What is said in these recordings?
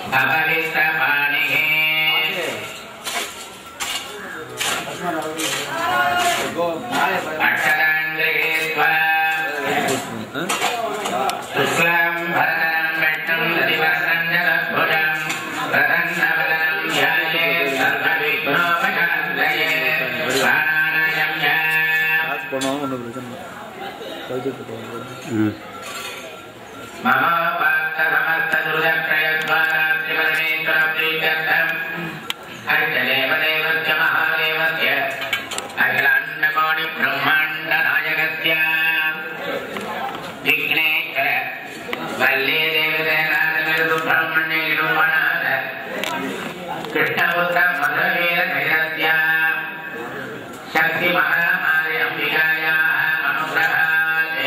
अपवित्रपाणिः अक्षरान् गृहीत्वा शुक्लां भरतरं विष्णुं दधिवर्णं जगद्भुजं प्रसन्नवदनं ध्यायेत् सर्वविघ्नोपशान्तये प्राणायाम्य போனாலும் ஒன்றும் பிரச்சனை இல்லை கழுத்து போட்டு महापार्थसमस्तदुर्गत्रयद्वारात्रिवर्णेश्वरप्रीत्यर्थम् अर्चदेवदेवस्य महादेवस्य अखिलाण्डकोटिब्रह्माण्डनायकस्य विघ्नेश्वर वल्लीदेवदेनाथनिरुब्रह्मण्यनिरूपणाथ कृष्णपुत्रमधुवीरधैरस्य शक्तिमहामारि अम्बिकायाः अनुग्रहात्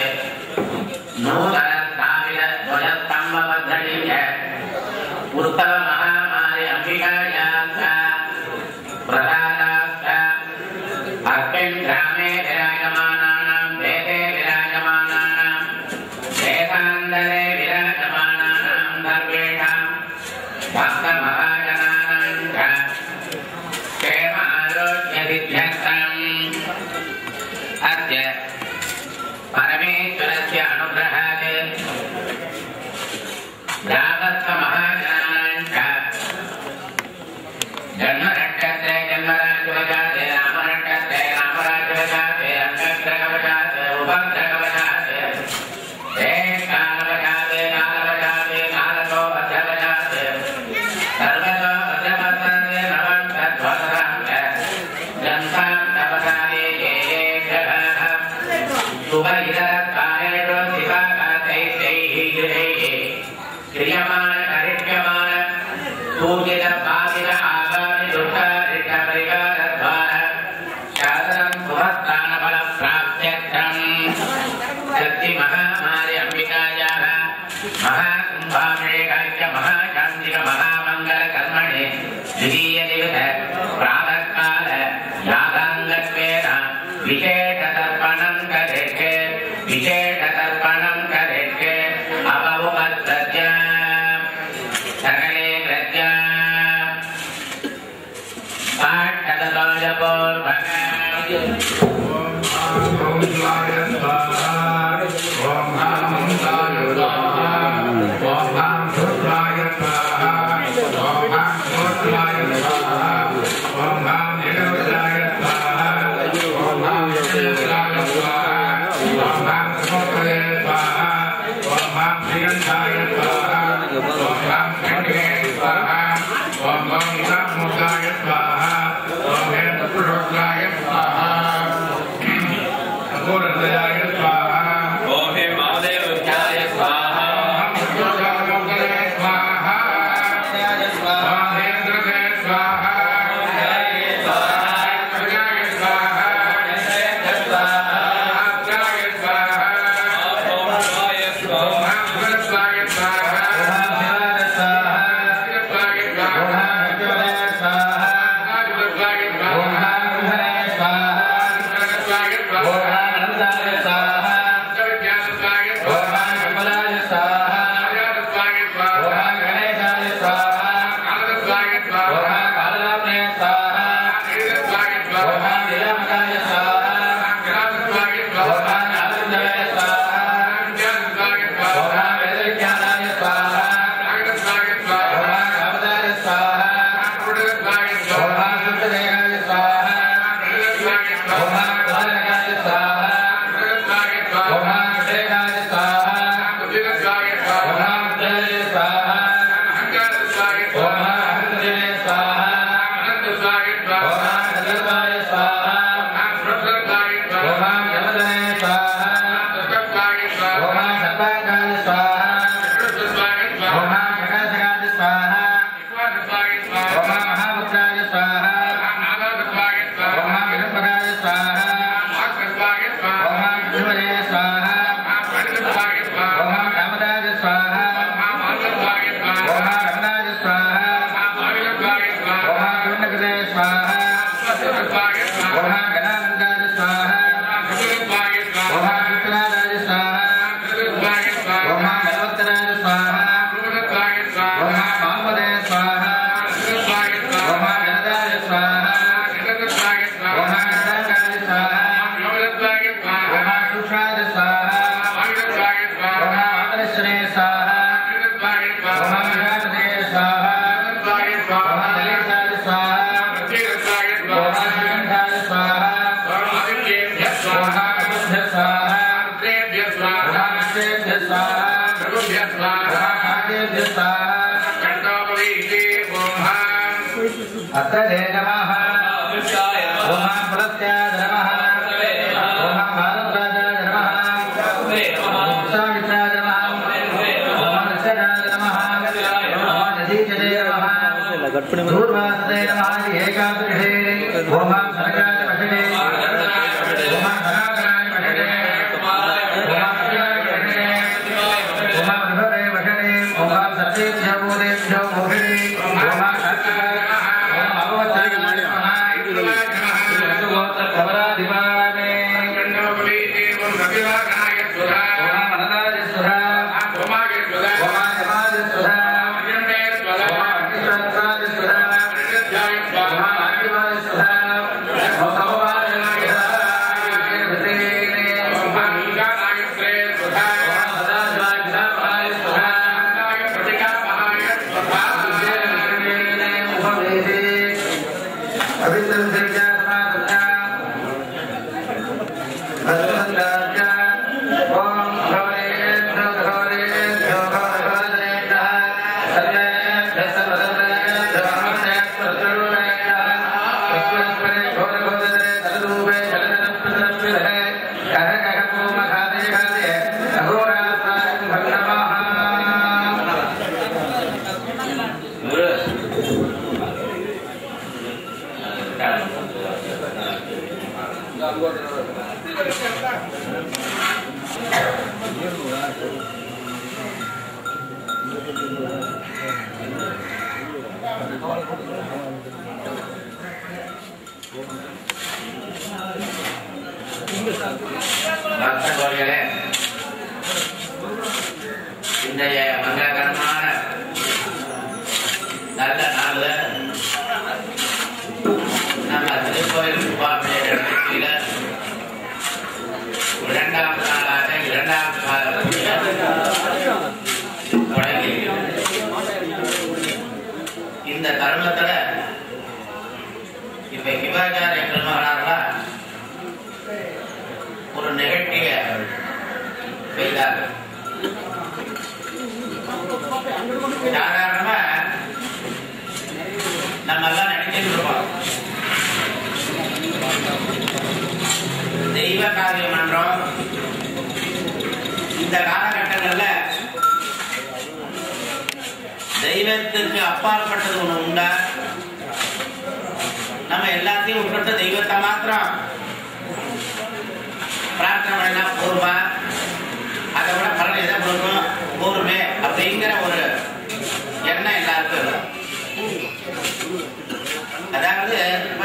नूतनस्थापितध्वजस्तम्भपद्धतिः उत्तममहामारि अम्बिकायाश्च प्रसादाश्च अस्मिन् ग्रामे विराजमानानां वेदे विराजमानानां वेदान्तरे विराजमानानां सर्वेषां भक्तमहाजनानां च क्षेम आरोग्यसिद्ध्यर्थम् अद्य परमेश्वरस्य अनुग्रहात् ग्रामस्थमहाजनानां च जन्मनक्षत्रे जन्मराजवशात् रामनक्षत्रे रामराजवशात् अङ्गत्रकवशात् उपद्रकवशात् देशकालवशात् कालवशात् कालको भद्रवशात् सर्वतो भद्रवशात् नवं तद्वसरां च जन्तां तपसाये ये ये ग्रहाः शुभइतरकालेषु शिवाकातैः गृहैः क्रियमाण करिष्यमाण पूजित पावित आगामि दुःखारिष्टपरिवारद्वार शासनं सुभस्तानफलप्राप्त्यर्थम् शक्तिमहामारि अम्बिकायाः महाकुम्भाभिषेकाख्य महाशान्तिक महामङ्गलकर्मणि द्वितीयदिवस प्रातःकाल यागाङ्गत्वेन विशेषतर्पणं करिष्ये विशेषतर्पणं करिष्ये अपमुपस्तस्य सकले प्रत्य पाठदलोजपूर्वक ओम हे महादेव ध्याय स्वाहा ओम शिवाय स्वाहा अत्र जयजमाः ओम पुलस्त्याय नमः ओम भारद्वाजाय नमः ओम सावित्राय नमः ओम नक्षत्राय नमः ओम नदीजले नमः ಇಲ್ಲ ಕಟ್ ಪಣಿ ಮಾಡಿ दूर्वासते नमः एकादशे ओम सरगाय वशने ओम धनाधनाय वशने ओम अक्षराय वशने ओम विभवे वशने ओम सत्येभ्यो भूतेभ्यो मोहिने ओम कार्तिकाय ओम भगवताय नमः कवराधिपाने ओम अनदाय सुधा ओम यमाय सुधा ओम अग्निश्वराय सुधा ओम आदिवाय सुधा ओम भगवाय सुधा ओम सदाशिवाय सुधामहाय सुधा पवित्रं सृजा समादत्ता भस्मसङ्गात्या ॐ भवनेभ्यो भवनेभ्यो भवनेभ्यः सर्वेभ्यः सर्वसर्वेभ्यो नमस्तेभ्यः तस्मै घोरघोरे तदरूपे जलजलप्रसरप्रसरे कह कह कोम खादे खादे अघोरात्मानं भग्नमः பக்தர்களே இன்றைய மங்களகரமான நல்ல நாள்ல நம்ம திருக்கோயில் சுபாபிஷேக நிகழ்ச்சியில இரண்டாவது நாளாக இரண்டாவது நாள் தொடங்கி இந்த தருணத்துல இப்ப சிவாச்சாரிய பெருமகனார்களா ஒரு நிகழ்ச்சிய செய்தார்கள் சாதாரணமா நம்ம எல்லாம் நினைச்சிட்டு இருப்போம் தெய்வ காரியம் பண்றோம் இந்த காலகட்டங்கள்ல தெய்வத்துக்கு அப்பாற்பட்டது ஒண்ணு உண்டா நம்ம எல்லாத்தையும் விட்டுட்டு தெய்வத்தை மாத்திரம் பிரார்த்தனை பண்ணா போருமா அதை விட பலன் எதை கொடுக்கும் போருமே அப்படிங்கிற ஒரு எண்ணம் எல்லாருக்கும் இருக்கும். அதாவது அப்பா,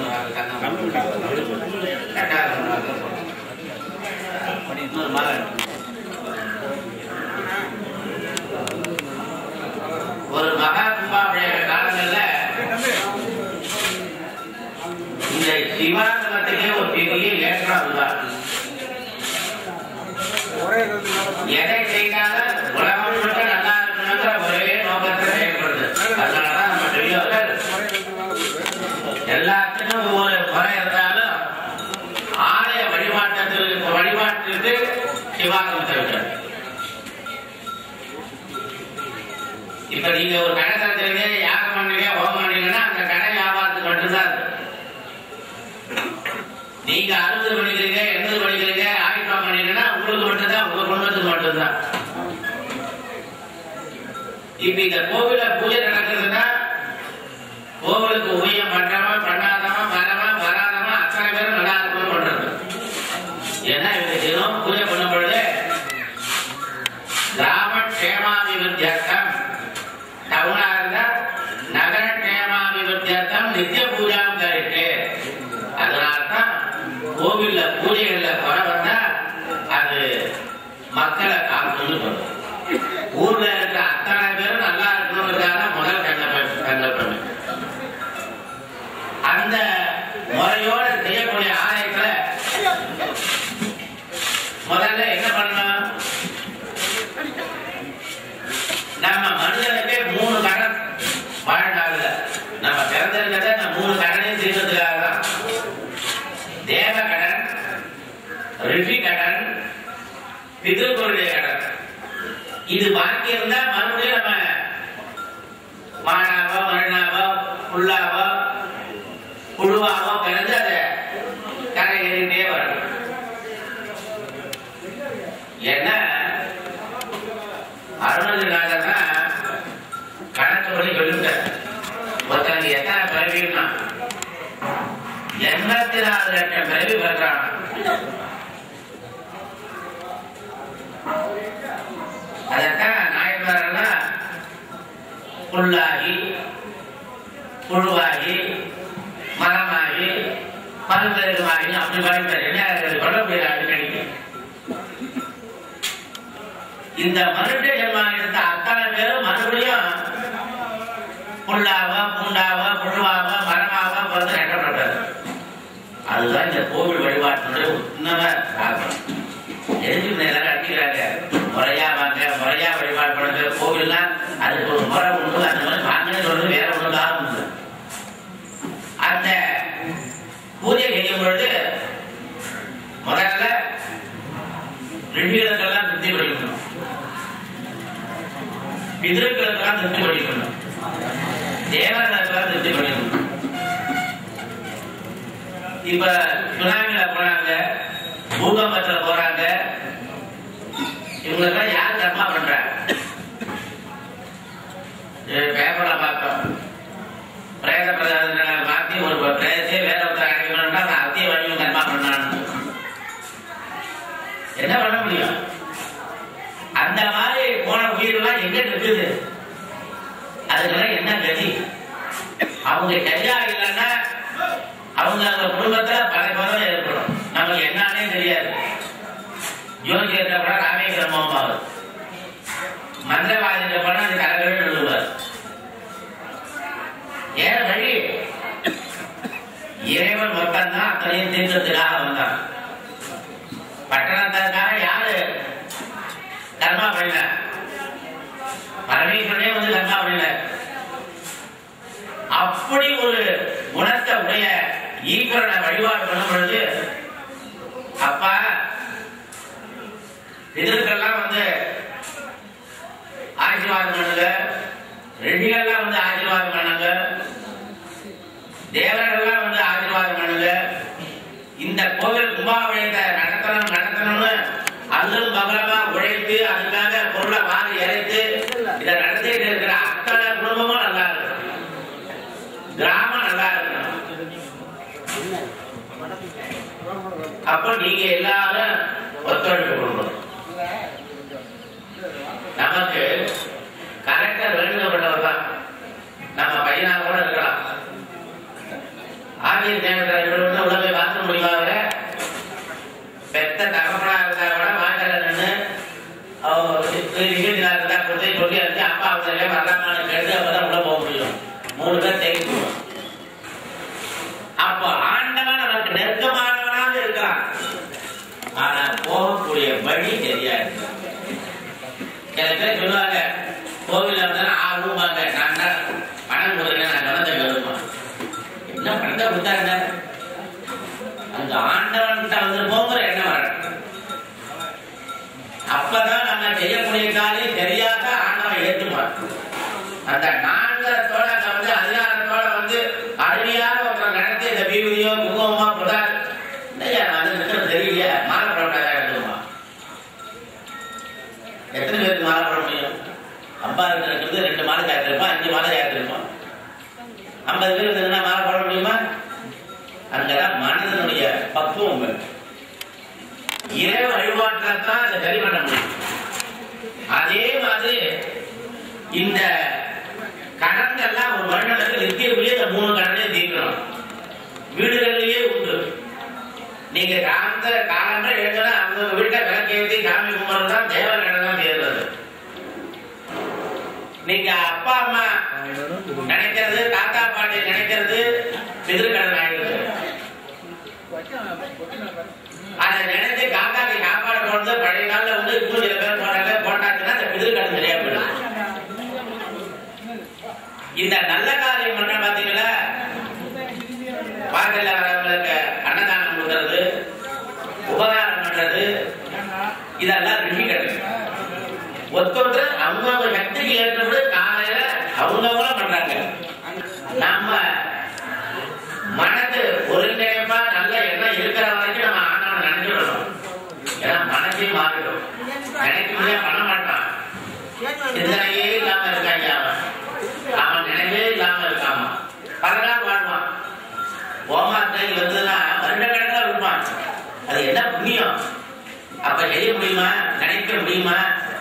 கரெக்டா இருக்கணும். இன்னொரு மகன். ஒரு மகா கும்பாபிஷேக காலங்கள்ல இந்த சிவாகமத்துக்கே ஒரு பெரிய ஏற்றம் அதுதான் எதை செய்தாலும் உலகம் மட்டும் நல்லா இருக்கணுங்கிற ஒரே நோக்கத்தில் செயல்படுது அதனாலதான் நம்ம பெரியவர்கள் எல்லாத்துக்கும் ஒரு குறை இருந்தாலும் ஆலய வழிபாட்டத்திற்கு வழிபாட்டிற்கு சிவாகமத்தை விட்டார் இப்ப நீங்க ஒரு கடை திறந்தீங்க யாகம் பண்ணீங்க ஹோமம் பண்ணீங்கன்னா அந்த கடை வியாபாரத்துக்கு மட்டும்தான் அது. நீங்க அறுபது பண்ணிக்கிறீங்க எண்பது பண்ணிக்கிறீங்க ஆயிரம் பண்ணீங்கன்னா உங்களுக்கு மட்டும்தான் உங்க குடும்பத்துக்கு மட்டும்தான் இப்ப இந்த கோவில பூஜை நடக்குதுன்னா கோவிலுக்கு ஊழியம் பண்றவன் பண்ணாதவன் வரவன் வராதவன் அத்தனை பேரும் நல்லா இருக்கணும் பண்றது ஏன்னா இவங்க தினம் பூஜை பண்ணும் பொழுது கிராம க்ஷேமாபிவிருத்தியர்த்தம் டவுனா இருந்தா நகர க்ஷேமாபிவிருத்தியர்த்தம் நித்திய பூஜாம் கருக்கு அதனால்தான் கோவில்ல பூஜைகள்ல குறை வந்தா அது மக்களை காக்கணும்னு சொல்றோம் ஊர்ல இருக்கிற அத்தனை பேரும் நல்லா இருக்கணுங்கிறதால முதல் கண்டப்ப கண்டப்பமே அந்த முறையோட செய்யக்கூடிய ஆலயத்துல முதல்ல என்ன பண்ணணும் நம்ம மனிதனுக்கு மூணு கடன் வாழ்நாள்ல நம்ம பிறந்திருக்கிறத இந்த மூணு கடனையும் தீர்க்கிறதுக்காக தான் தேவ கடன் ரிஷி கடன் பிதிருக்களுடைய கடன் இது பாக்கி இருந்தா மறுபடியும் நம்ம மானாவோ மருணாவோ புல்லாவோ புழுவாவோ பிறந்து அதை கரை ஏறிட்டே வரும் ஏன்னா அருணகிரிநாதர்னா கணக்கு பண்ணி சொல்லிவிட்டார் ஒருத்தனுக்கு எத்தனை பிறவின்னா எண்பத்தி நாலு லட்சம் பிறவி பெறான் அதத்தான் நாயன்மாரெல்லாம் புல்லாகி புழுவாகி மரமாகி பல்வேறுமாகி அப்படி வாழ்ந்தார் என்ன சொல்ல முடியாது அடிக்கடி இந்த மனுஷ ஜென்மம் எடுத்த அத்தனை பேரும் மறுபடியும் புல்லாவா புண்டாவா புழுவாவா மரமாவா பிறந்து நட்டப்பட்டது அதுதான் இந்த கோவில் வழிபாட்டினுடைய உண்மை தாக்கம் எதுக்கு எல்லாரும் அடிக்கிறாங்க முறையா வாங்க முறையா வழிபாடு பண்ணுங்க கோவில்லாம் அதுக்கு ஒரு முறை உண்டு அந்த மாதிரி வாங்கன்னு சொல்றது வேற ஒண்ணு காரணம் உண்டு அந்த பூஜை செய்யும் பொழுது முதல்ல ரிஷிகளுக்கெல்லாம் திருப்தி படிக்கணும் பிதர்களுக்கெல்லாம் திருப்தி படிக்கணும் தேவர்களுக்கெல்லாம் திருப்தி படிக்கணும் இப்ப சுனாமில போறாங்க பூகம்பத்துல போறாங்க இவங்களுக்கெல்லாம் யார் கர்மா பண்றாங்க இது பேப்பர்ல பார்த்தோம் பிரேத பிரதான மாத்தி ஒரு பிரேதத்தை வேற ஒருத்தர் அடைக்கணும்னா அந்த அத்திய வழியும் கர்மா பண்ணான்னு என்ன பண்ண முடியும் அந்த மாதிரி போன உயிரெல்லாம் எங்க இருக்குது அதுக்கெல்லாம் என்ன கதி அவங்க சரியா இல்லைன்னா அவங்க அந்த குடும்பத்துல பல பதவி ஏற்படும் நமக்கு என்னன்னே தெரியாது ஜோசியத்தை கூட ராமேஸ்வரம் ஆகுது மந்திரவாதிட்ட போனா அது தலைவர் எழுதுவார் ஏன் வழி இறைவன் மொத்தம் தான் அத்தனையும் தீர்க்கத்துக்காக வந்தான் பட்டணத்திற்காக யாரு கர்மா பண்ணல பரமேஸ்வரனே வந்து கர்மா பண்ணல அப்படி ஒரு குணத்தை உடைய ஈஸ்வரனை வழிபாடு பண்ணும் பொழுது அப்பா இதற்கெல்லாம் வந்து ஆசீர்வாதம் பண்ணுங்க ரெடிகள்லாம் வந்து ஆசீர்வாதம் பண்ணுங்க தேவர்கள்லாம் வந்து ஆசீர்வாதம் பண்ணுங்க இந்த கோவில் கும்பாபிஷேகத்தை நடத்தணும் நடத்தணும்னு அல்லும் பகலமா உழைத்து அதுக்காக பொருளை வாங்கி இறைத்து இதை நடத்திட்டு இருக்கிற அத்தனை குடும்பமும் நல்லா இருக்கணும் கிராமம் நல்லா இருக்கணும் அப்ப நீங்க எல்லாரும் ஒத்துழைப்பு கொடுக்கணும் நமக்கு கலெக்டர் வேண்டுகப்பட்டவர் தான் நம்ம பையனா கூட இருக்கலாம் ஆதிர் நேரத்தில் இவர் வந்து உள்ள போய் பார்க்க முடியாத பெத்த தகப்பனா இருந்தா கூட வாங்கல நின்று நிகழ்ச்சியா இருந்தா கொடுத்து சொல்லி அடிச்சு அப்பா அவங்களே வரலாமான்னு கேட்டு அப்பதான் உள்ள போக முடியும் மூணு பேர் தேய்க்கணும் அப்போ ஆண்டவன் நமக்கு நெருக்கமானவனாக இருக்கிறான் ஆனா போகக்கூடிய வழி தெரியாது சில பேர் சொல்லுவாங்க கோவில்ல வந்து ஆகும்பாங்க நான் தான் பணம் கொடுக்குறேன் நான் பணத்தை கருமா என்ன பணத்தை கொடுத்தா என்ன அந்த ஆண்டவன்கிட்ட வந்து போகிற என்ன வரும் அப்பதான் நம்ம செய்யக்கூடிய காரியம் தெரியாத ஆண்டவன் ஏற்றுமார் அந்த நான்கரத்தோட அங்க வந்து அதிகாரத்தோட வந்து அருமையாக ஒருத்தர் நடத்தி இந்த பீவியோ குங்குமமா போட்டார் இல்லையா அது இருக்கிறது தெரியல மாலை போட்டதா எடுத்துமா எத்தனை பேருக்கு மாலை போட முடியும் அப்பா இருக்கிறது ரெண்டு மாலை சேர்த்திருப்போம் அஞ்சு மாலை சேர்த்திருப்போம் ஐம்பது பேர் இருந்ததுன்னா மாலை போட முடியுமா அங்கதான் மனிதனுடைய பக்குவம் வேணும். இறை வழிபாட்டில் தான் அதை சரி பண்ண முடியும் அதே மாதிரி இந்த கடன்கள்லாம் ஒரு மனிதனுக்கு நித்தியக்குள்ளே இந்த மூணு கடனே தீர்க்கணும் வீடுகளிலேயே உண்டு நீங்க காந்த காலமே எழுந்தனா அவங்க வீட்டை விளக்கேற்றி சாமி கும்பிட்றது தான் தேவ கடன் தான் தீர்றது நீங்க அப்பா அம்மா நினைக்கிறது தாத்தா பாட்டி நினைக்கிறது பிதிருக்கடன் ஆயிடுது அதை நினைச்சு காக்காக்கு சாப்பாடு போடுறது பழைய நாள்ல வந்து இன்னும் சில பேர் போறாங்க போட்டாச்சுன்னா அந்த பிதிருக்கடன் சரியா போயிடும் இந்த நல்ல காரியம் பண்ண பாத்தீங்களா வாசல்ல வரவங்களுக்கு அன்னதானம் கொடுக்கறது உபகாரம் பண்றது இதெல்லாம் ரிஷி நம்பி கிடைக்கும் ஒருத்தர் அவங்கவுங்க சக்திக்கு ஏற்றபடி காலையில அவங்கவுங்கள பண்றாங்க நாம மனது ஒருங்கிணைப்பா நல்ல எண்ணம் இருக்கிற வரைக்கும் நம்ம ஆண்டவனை நினைச்சிடணும் ஏன்னா மனசே மாறிடும் நினைக்க முடியாது பண்ண மாட்டான் சிந்தனையே இல்லாம இருக்காங்க அவன் அவன் நினைவே இல்லாம இருக்காம பல நாள் வாழ்வான் ஓமாத்தை வந்துன்னா வருட கணக்கில் இருப்பான் அது என்ன புண்ணியம் அப்ப செய்ய முடியுமா நினைக்க முடியுமா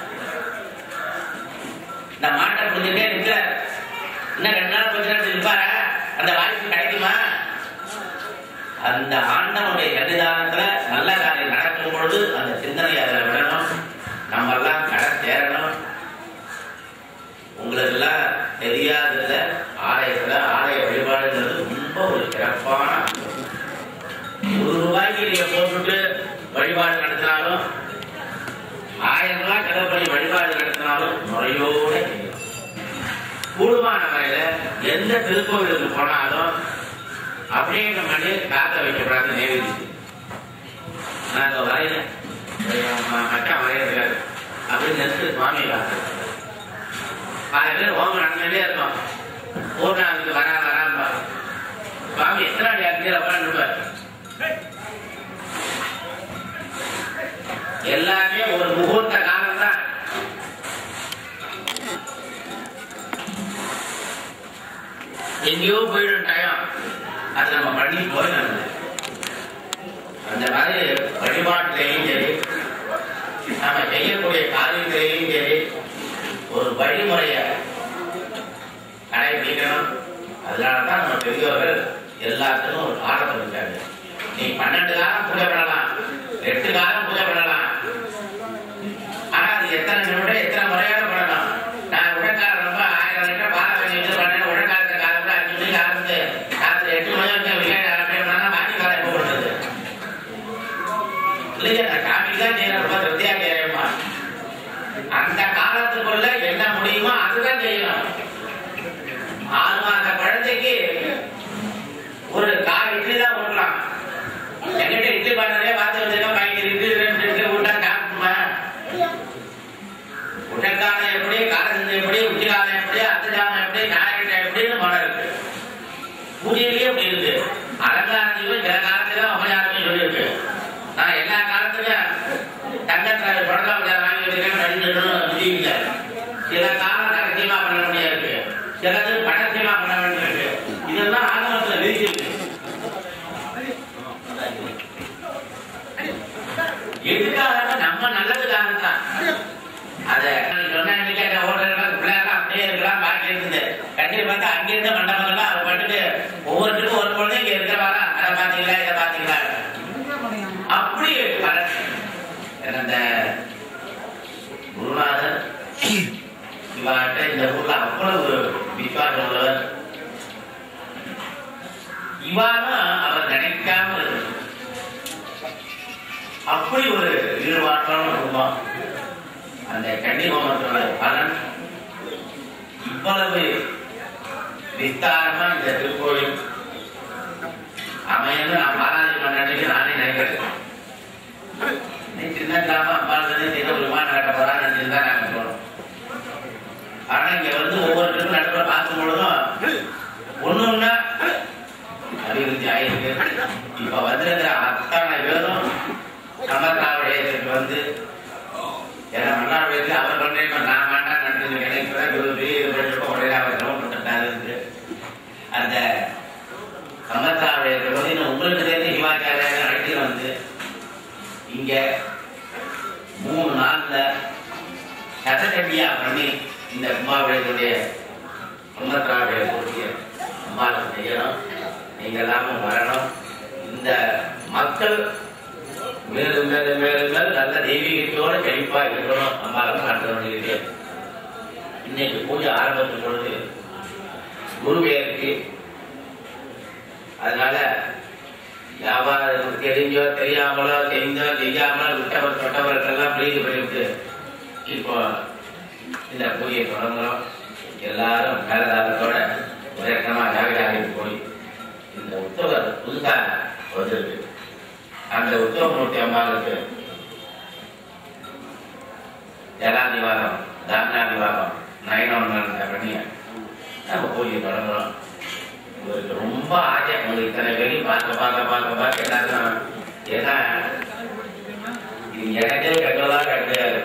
இந்த மாட்டை புரிஞ்சுட்டே இருக்க இன்னும் ரெண்டு நாள் கொஞ்ச நேரத்தில் இருப்பாரா அந்த வாய்ப்பு கிடைக்குமா அந்த ஆண்டவனுடைய சன்னிதானத்துல நல்ல காரியம் நடக்கும் பொழுது அந்த சிந்தனை அதில் விடணும் நம்ம எல்லாம் கடை சேரணும் உங்களுக்கு எல்லாம் தெரியாததுல ஆலயத்துல ஆலய வழிபாடுங்கிறது ரொம்ப ஒரு சிறப்பான அம்சம். ஒரு ரூபாய்க்கு நீங்க போட்டுட்டு வழிபாடு நடத்தினாலும் ஆயிரம் ரூபாய் செலவு பண்ணி வழிபாடு நடத்தினாலும் முறையோட செய்யணும் கூடுமான வரையில எந்த திருக்கோவிலுக்கு போனாலும் அப்படியே நம்ம வந்து காக்க வைக்கப்படாது நேவேதி நாங்க வரையில அக்கா வரையிருக்காரு அப்படின்னு நினைச்சு சுவாமி காக்க ஆயிரம் பேர் ஓமம் நடந்துட்டே இருக்கும் பூர்ணாவுக்கு வரா வராம்பா சுவாமி எத்தனை அடி அங்கே உட்காந்துருப்பார் எல்லாமே ஒரு முகூர்த்த காலம் தான் எங்கேயோ போயிடும் டயம் அது நம்ம பண்ணி போயிடணும் அந்த மாதிரி வழிபாட்டிலையும் சரி நம்ம செய்யக்கூடிய காரியத்திலையும் சரி ஒரு வழிமுறையை கடைபிடிக்கணும் அதனாலதான் நம்ம பெரியவர்கள் எல்லாத்துக்கும் ஒரு காலம் இருக்காங்க நீ பன்னெண்டு காலம் பூஜை பண்ணலாம் எட்டு காலம் பூஜை பண்ணலாம் ஆனா அது எத்தனை நிமிடம் எத்தனை முறையாக பண்ணணும் நான் உடற்காலம் ரொம்ப ஆயிரம் லிட்டர் பால் வாங்கி வச்சு பண்ணேன் உடற்காலத்த காலத்துல அஞ்சு மணிக்கு ஆரம்பிச்சு ராத்திரி எட்டு மணி வரைக்கும் விளையாட ஆரம்பிச்சு பாக்கி காலம் எப்போ பண்ணுறது இல்லையா நான் காமிக்கு தான் செய்யறேன் ரொம்ப திருப்தியா செய்யறேம்மா அந்த காலத்துக்குள்ள என்ன முடியுமோ அதுதான் செய்யணும் ஆறு மாத குழந்தைக்கு ஒரு கால் இட்லி தான் ஊட்டலாம் என்கிட்ட இட்லி பண்ணதே பார்த்து வச்சிருக்கேன் பையன் இட்லி ரெண்டு இட்லி ஊட்டா சாப்பிட்டுமா உடற்காலம் எப்படி காலத்து எப்படி உச்சி காலம் எப்படி அத்துக்காலம் எப்படி ஞாயிற்று எப்படின்னு மனம் இருக்கு பூஜையிலேயே அப்படி இருக்கு அலங்காரத்திலும் சில காலத்துல அமலாரத்தையும் சொல்லியிருக்கு நான் எல்லா காலத்துலயும் தங்கத்துல புடவை வச்சா வாங்கி வச்சிருக்கேன் நடிச்சிடணும் முடியல சில காலம் ரகசியமா பண்ண வேண்டியிருக்கு சிலது படசியமா பண்ண வேண்டியிருக்கு இதெல்லாம் ஆகமத்துல விதிச்சிருக்கு எதுக்காக நம்ம நல்லதுக்காக தான் அத சொன்ன அன்னைக்கு அந்த ஓடுறதுலாம் பிள்ளைலாம் அப்படியே இருக்கலாம் பாக்கி இருக்குது கண்டிப்பா பார்த்தா அங்கிருந்த மண்டபங்கள்லாம் அவர் பாட்டுக்கு ஒவ்வொருத்தருக்கும் ஒரு பொழுது இங்க இருக்கிறவாரா அதை பாத்தீங்களா இதை பாத்தீங்களா அப்படி பலன் அந்த குருநாதர் இவாட்ட இந்த ஊர்ல அவ்வளவு விசுவாசம் உள்ளவர் இவானும் அவர் நினைக்காம இருக்கு அப்படி ஒரு ஈடுபாட்டான குடும்பம் அந்த கன்னிகோமத்தோட பலன் இவ்வளவு விஸ்தாரமா இந்த திருக்கோயில் அமையன்னு நான் பாலாஜி பண்ணி நானே நினைக்கிறேன் நீ சின்ன கிராமம் அம்பாள் சின்ன ஒரு விமானம் கட்ட போறான்னு நினைச்சிருந்தா நாங்க போறோம் ஆனா இங்க வந்து ஒவ்வொருத்தருக்கும் நடுப்புற பார்க்கும் பொழுதும் ஒண்ணு ஒண்ணா அபிவிருத்தி ஆயிருக்கு இப்ப வந்திருக்கிற அத்தனை பேரும் சமத்தாவுடையத்துக்கு வந்து ஏன்னா மன்னார்வேலுக்கு அவர் பண்றேன் நான் வேண்டாம் நன்றி நினைக்கிறேன் இவ்வளவு பெரிய இது பண்ணிருக்கோம் உடனே அவர் கிரௌண்ட் இருக்கு அந்த சமத்தாவுடையத்துக்கு வந்து இன்னும் உங்களுக்கு சேர்ந்து சிவாச்சாரியாக அழைத்து வந்து இங்க மூணு நாள்ல சதசண்டியா பண்ணி இந்த கும்பாபிஷேகத்துடைய சமத்தாவுடைய கூடிய அம்பாவை செய்யணும் நீங்க எல்லாமும் வரணும் இந்த மக்கள் மேலும் மேலும் மேலும் மேலும் நல்ல தெய்வீகத்தோட செழிப்பா இருக்கணும் அம்பாலும் நடத்த வேண்டியது இன்னைக்கு பூஜை ஆரம்பத்தும் பொழுது குருவேருக்கு அதனால வியாபாரம் தெரிஞ்சோ தெரியாமலோ தெரிஞ்சோ செய்யாமலோ விட்டவர் தொட்டவர்களெல்லாம் பிரீதி பண்ணிவிட்டு இப்போ இந்த பூஜையை தொடங்குறோம் எல்லாரும் மேலதாரத்தோட உயர்த்தமா ஜாகிராஜுக்கு போய் இந்த உற்சவர் புதுசா வந்திருக்கு அந்த உற்சவமூர்த்தி அம்மாவுக்கு ஜலாதிவாதம் தானாதிவாதம் நயனம் பண்ணி நம்ம பூஜை தொடங்குறோம் உங்களுக்கு ரொம்ப ஆசை உங்களுக்கு இத்தனை பேரையும் பார்க்க பார்க்க பார்க்க பார்க்க எல்லாரும் ஏன்னா இது எனக்கே கட்டுவதா கிடையாது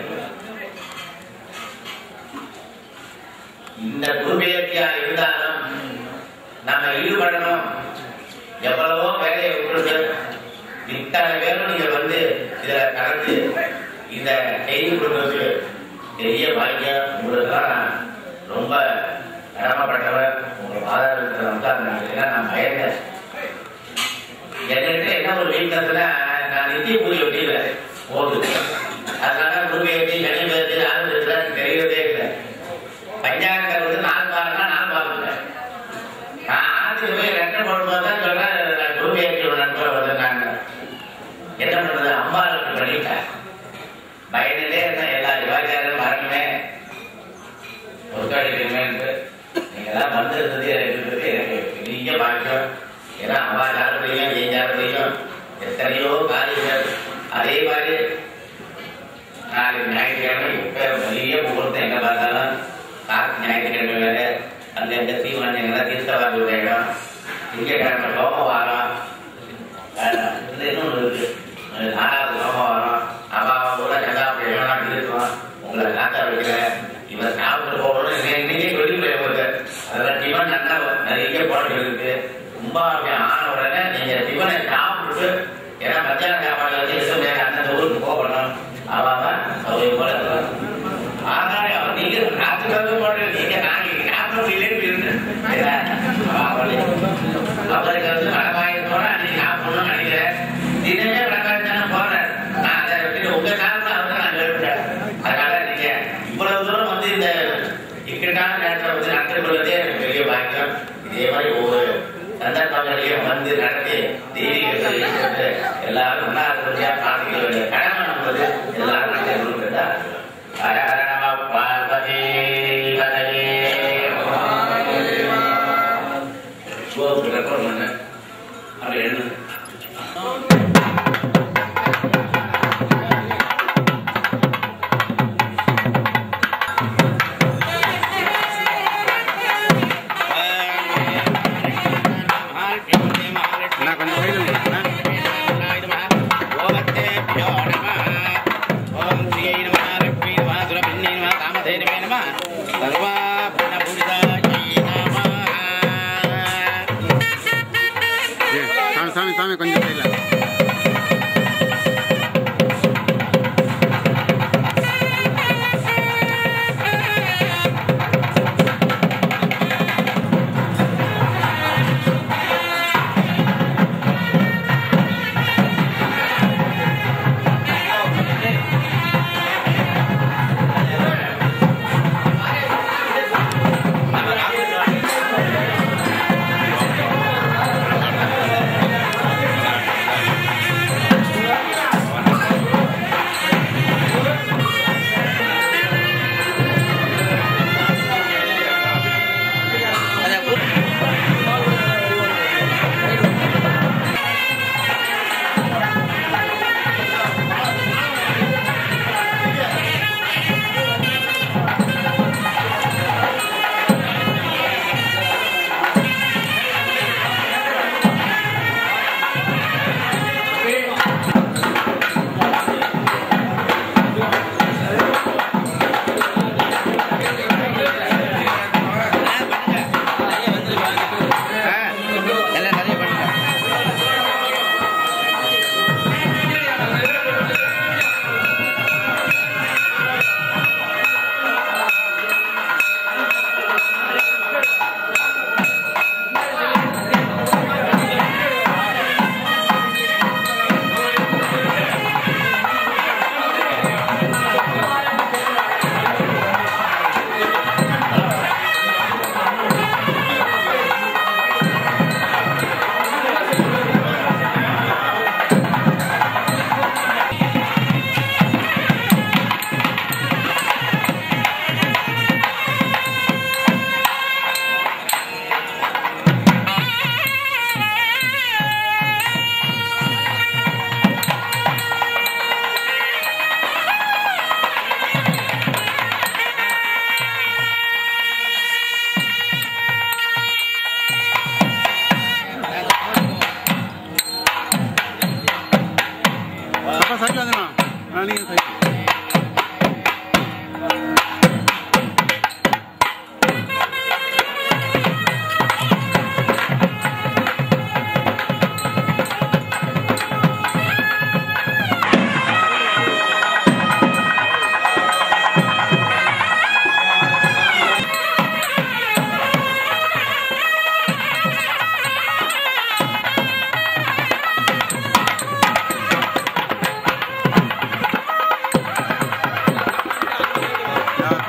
இந்த குருபெயர்ச்சியா இருந்தாலும் நம்ம ஈடுபடணும் எவ்வளவோ வேலையை விட்டுட்டு இத்தனை பேரும் நீங்க வந்து இதுல கலந்து இந்த செய்தி கொடுக்கறதுக்கு பெரிய பாக்கியம் உங்களுக்கு நான் ரொம்ப கடமைப்பட்டவர் உங்க ஆதாரத்தில் உட்கார்ந்து ஏன்னா நான் பயந்தேன் என்கிட்ட என்ன ஒரு வீக்கத்துல நான் நித்திய பூஜை ஒட்டியில போகுது அதனால குருபெயர்ச்சி சனி பேர்ச்சி ஆரம்பிச்சுல தெரியறதே இல்லை பஞ்சாயத்து வந்து நான் பாருங்க நான் பார்த்துட்டேன் நான் ஆட்சி போய் ரெட்டை போடும்போது தான் சொல்றேன் குருபெயர்ச்சி ஒரு நண்பர் வருது நான் என்ன பண்றது அம்பாளுக்கு பண்ணிட்டேன் பயனிலே இருந்தேன் எல்லா சிவாச்சாரம் வரணுமே ஒத்துழைக்கணுமே நீங்க எல்லாம் வந்திருந்தது இருக்கிறது எனக்கு பெரிய பாக்கியம் ஏன்னா அம்மா சார்பையும் என் சார்பையும் எத்தனையோ காரியங்கள் அதே மாதிரி நாளைக்கு ஞாயிற்றுக்கிழமை இப்ப பெரிய முகூர்த்தம் எங்க பார்த்தாலும் காத்து ஞாயிற்றுக்கிழமை வேற அந்த எந்த தீவனம் எங்க தீர்த்தவாதி இடம் திங்கக்கிழமை சோமவாரம் இந்த இன்னொன்று இருக்கு அது நாலாவது சோமவாரம் அப்பாவை கூட சந்தாபுரம் இருக்கோம் உங்களை காத்த வைக்கிறேன் இவர் சாப்பிட்டு போகணும் இன்னைக்கே சொல்லி போயிருப்பாரு அதெல்லாம் டிஃபன் நல்லா நிறைய போட்டு இருக்கு ரொம்ப அப்படி ஆன உடனே நீங்க டிஃபனை சாப்பிட்டு ஏன்னா மத்தியான சாப்பாடு வச்சு எதுவும் வேற அந்தந்த ஊருக்கு போகணும் அவன் சௌகரியம் போல இருக்கலாம் ஆனாலே அவர் நீங்க காத்துக்காக போடுறது நீங்க நாளைக்கு சாப்பிட இல்லைன்னு இருந்து அவருக்கு வந்து வடமாயிருந்தோட அன்னைக்கு சாப்பிடணும்னு நினைக்கிறேன் தினமே பிரகாஷ் போறாரு நான் அதை விட்டு உங்க காலத்துல வந்து நான் கேட்டுட்டேன் அதனால நீங்க இவ்வளவு தூரம் வந்து இந்த இக்கட்டான நேரத்தில் வந்து நடந்து கொள்வதே எனக்கு பெரிய பாக்கியம் இதே மாதிரி ஒவ்வொரு சந்தர்ப்பங்களையும் வந்து நடத்தி தெய்வீகத்தை ஈர்த்து எல்லாரும் ஒன்றா இருக்கிறதா பிரார்த்திக்க வேண்டிய கடமை என்பது எல்லாரும் நடத்தி கொடுக்கிறதா ஹர ஹர நம பார்வதி பதவே கோபுக்கு ரெக்கார்ட் பண்ண அப்படி எழுது நான் கொஞ்சம் கையில் சாமி சாமி சாமி கொஞ்சம் கையில் ஆ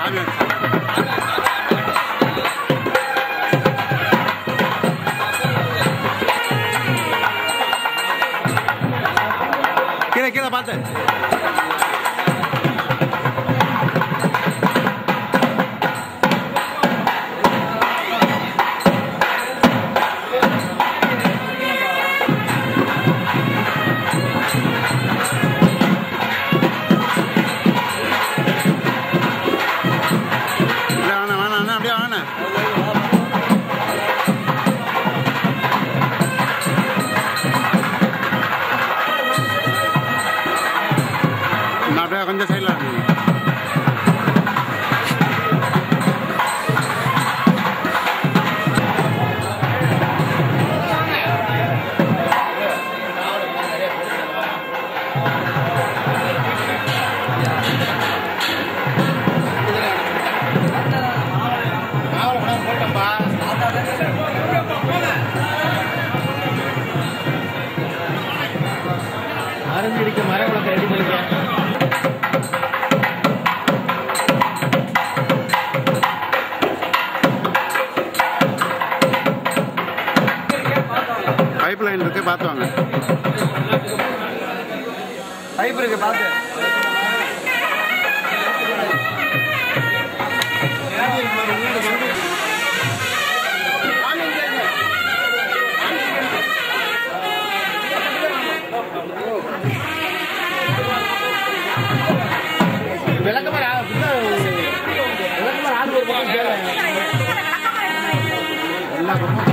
சாமி கீழே கீழே பார்த்து அப்படியே வேணாம் வேணாம் அண்ணா, அப்படியே வேணாம் நான் அப்படியே கொஞ்சம் சைடில் மருந்து அடிக்க மரம் வளர்க்க ரெடி பண்ணிக்க பைப் லைன் இருக்கு பார்த்து வாங்க பைப் இருக்கு பார்த்து விளக்கமா விளக்கமா ஆள் ஒரு பக்கம் கேளு. எல்லா பக்கமும்